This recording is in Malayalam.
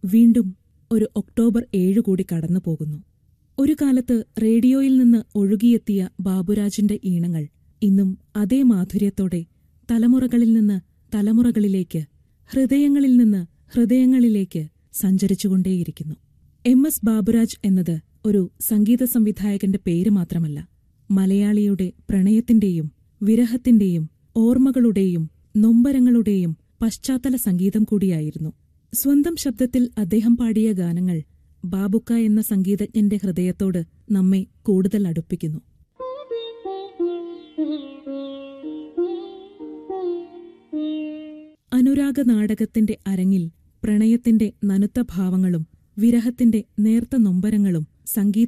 വീണ്ടും ഒരു ഒക്ടോബർ ഏഴ് കൂടി കടന്നു പോകുന്നു ഒരു കാലത്ത് റേഡിയോയിൽ നിന്ന് ഒഴുകിയെത്തിയ ബാബുരാജിന്റെ ഈണങ്ങൾ ഇന്നും അതേ മാധുര്യത്തോടെ തലമുറകളിൽ നിന്ന് തലമുറകളിലേക്ക് ഹൃദയങ്ങളിൽ നിന്ന് ഹൃദയങ്ങളിലേക്ക് സഞ്ചരിച്ചുകൊണ്ടേയിരിക്കുന്നു എം എസ് ബാബുരാജ് എന്നത് ഒരു സംഗീത സംവിധായകന്റെ പേര് മാത്രമല്ല മലയാളിയുടെ പ്രണയത്തിന്റെയും വിരഹത്തിന്റെയും ഓർമ്മകളുടെയും നൊമ്പരങ്ങളുടെയും പശ്ചാത്തല സംഗീതം കൂടിയായിരുന്നു സ്വന്തം ശബ്ദത്തിൽ അദ്ദേഹം പാടിയ ഗാനങ്ങൾ ബാബുക്ക എന്ന സംഗീതജ്ഞന്റെ ഹൃദയത്തോട് നമ്മെ കൂടുതൽ അടുപ്പിക്കുന്നു അനുരാഗ നാടകത്തിന്റെ അരങ്ങിൽ പ്രണയത്തിന്റെ നനുത്ത ഭാവങ്ങളും വിരഹത്തിന്റെ നേർത്ത നൊമ്പരങ്ങളും സംഗീത